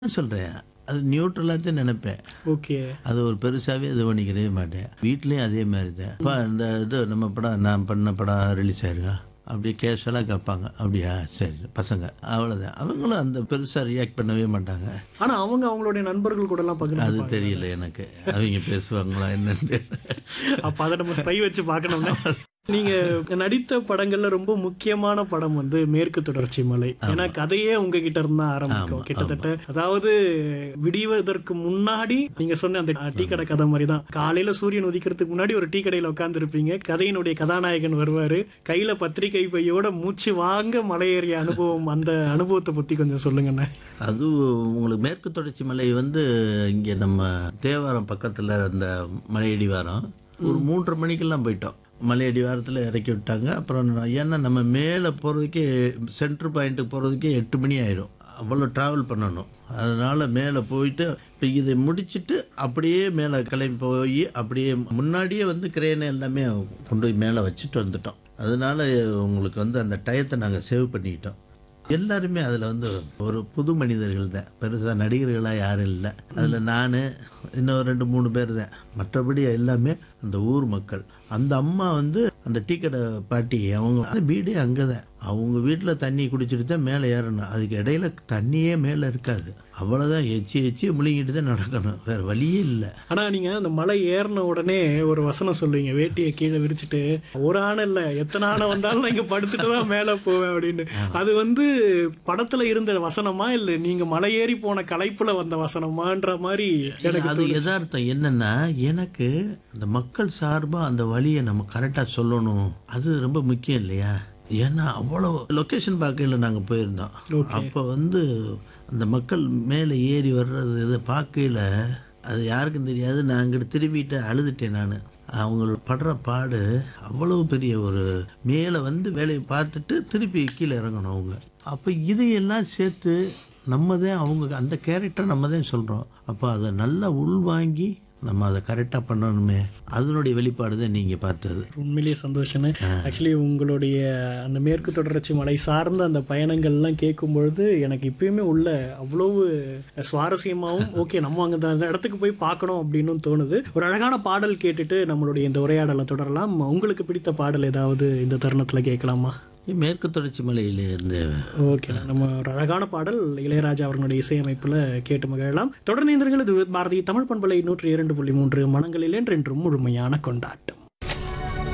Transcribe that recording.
சொல்கிறேன் அது நியூட்ரலாக நினைப்பேன் ஓகே அது ஒரு பெருசாகவே இது பண்ணிக்கிறவே மாட்டேன் வீட்லேயும் அதே மாதிரி தான் அப்பா இந்த இது நம்ம படம் நான் பண்ண படம் ரிலீஸ் ஆயிருக்கா அப்படியே கேஷுவலாக கேட்பாங்க அப்படியா சரி பசங்க அவ்வளோதான் அவங்களும் அந்த பெருசாக ரியாக்ட் பண்ணவே மாட்டாங்க ஆனா அவங்க அவங்களுடைய நண்பர்கள் கூட எல்லாம் பகிர்ந்து அது தெரியல எனக்கு அவங்க பேசுவாங்களா என்னன்னு அப்ப அதை நம்ம ஸ்பை வச்சு பார்க்கணும்னா நீங்க நடித்த படங்கள்ல ரொம்ப முக்கியமான படம் வந்து மேற்கு தொடர்ச்சி மலை ஏன்னா கதையே உங்ககிட்ட இருந்தா ஆரம்பிக்கும் கிட்டத்தட்ட அதாவது விடிவதற்கு முன்னாடி நீங்க சொன்ன அந்த டீ கடை கதை மாதிரி தான் காலையில சூரியன் உதிக்கிறதுக்கு முன்னாடி ஒரு டீ கடையில உட்கார்ந்து இருப்பீங்க கதையினுடைய கதாநாயகன் வருவாரு கையில பத்திரிகை பையோட மூச்சு வாங்க மலையேறிய அனுபவம் அந்த அனுபவத்தை பத்தி கொஞ்சம் சொல்லுங்கண்ணே அது உங்களுக்கு மேற்கு தொடர்ச்சி மலை வந்து இங்கே நம்ம தேவாரம் பக்கத்தில் அந்த மலையடிவாரம் ஒரு மூன்றரை மணிக்கெல்லாம் போயிட்டோம் மலையடி வாரத்தில் இறக்கி விட்டாங்க அப்புறம் நான் ஏன்னா நம்ம மேலே போகிறதுக்கே சென்ட்ரு பாயிண்ட்டுக்கு போகிறதுக்கே எட்டு மணி ஆயிரும் அவ்வளோ ட்ராவல் பண்ணணும் அதனால் மேலே போயிட்டு இப்போ இதை முடிச்சுட்டு அப்படியே மேலே கிளம்பி போய் அப்படியே முன்னாடியே வந்து கிரேனை எல்லாமே கொண்டு போய் மேலே வச்சுட்டு வந்துட்டோம் அதனால உங்களுக்கு வந்து அந்த டயத்தை நாங்கள் சேவ் பண்ணிக்கிட்டோம் எல்லாருமே அதில் வந்து ஒரு புது மனிதர்கள் தான் பெருசாக நடிகர்களாக யாரும் இல்லை அதில் நான் இன்னும் ரெண்டு மூணு பேர் தான் மற்றபடி எல்லாமே அந்த ஊர் மக்கள் அந்த அம்மா வந்து அந்த டீ கடை பாட்டி அவங்க வீடே அங்கே தான் அவங்க வீட்டில் தண்ணி குடிச்சிட்டு தான் மேலே ஏறணும் அதுக்கு இடையில தண்ணியே மேலே இருக்காது அவ்வளோதான் எச்சி எச்சி முழுங்கிட்டு தான் நடக்கணும் வேறு வழியே இல்லை ஆனா நீங்க அந்த மலை ஏறின உடனே ஒரு வசனம் சொல்லுவீங்க வேட்டியை கீழே விரிச்சிட்டு ஒரு ஆணை இல்ல எத்தனை ஆணை வந்தாலும் நான் இங்க படுத்துட்டு தான் மேல போவேன் அப்படின்னு அது வந்து படத்துல இருந்த வசனமா இல்ல நீங்க மலை ஏறி போன களைப்புல வந்த வசனமான்ற மாதிரி எனக்கு அது யதார்த்தம் என்னன்னா எனக்கு அந்த மக்கள் சார்பாக அந்த வழியை நம்ம கரெக்டாக சொல்லணும் அது ரொம்ப முக்கியம் இல்லையா ஏன்னா அவ்வளோ லொக்கேஷன் பார்க்கையில் நாங்கள் போயிருந்தோம் அப்போ வந்து அந்த மக்கள் மேலே ஏறி வர்றது இதை பார்க்கையில் அது யாருக்கும் தெரியாது நான் அங்கிட்டு திரும்பிட்டு அழுதுட்டேன் நான் அவங்களோட படுற பாடு அவ்வளவு பெரிய ஒரு மேலே வந்து வேலையை பார்த்துட்டு திருப்பி கீழே இறங்கணும் அவங்க அப்போ இதையெல்லாம் சேர்த்து நம்ம தான் அவங்க அந்த கேரக்டர் நம்ம தான் சொல்கிறோம் அப்போ அதை நல்லா உள்வாங்கி நம்ம அதை கரெக்டாக பண்ணணுமே அதனுடைய வெளிப்பாடு தான் நீங்கள் பார்த்தது உண்மையிலேயே சந்தோஷம் ஆக்சுவலி உங்களுடைய அந்த மேற்கு தொடர்ச்சி மலை சார்ந்த அந்த பயணங்கள்லாம் கேட்கும் பொழுது எனக்கு இப்பயுமே உள்ள அவ்வளவு சுவாரஸ்யமாகவும் ஓகே நம்ம அங்கே அந்த இடத்துக்கு போய் பார்க்கணும் அப்படின்னு தோணுது ஒரு அழகான பாடல் கேட்டுட்டு நம்மளுடைய இந்த உரையாடலை தொடரலாம் உங்களுக்கு பிடித்த பாடல் ஏதாவது இந்த தருணத்தில் கேட்கலாமா மேற்கு தொடர்ச்சி மலையிலிருந்து ஓகே நம்ம ஒரு அழகான பாடல் இளையராஜா அவர்களுடைய இசையமைப்பில் கேட்டு மகிழலாம் தொடர்ந்து இது பாரதி தமிழ் பண்பலை நூற்றி இரண்டு புள்ளி மூன்று மனங்களில் என்றென்றும் முழுமையான கொண்டாட்டம்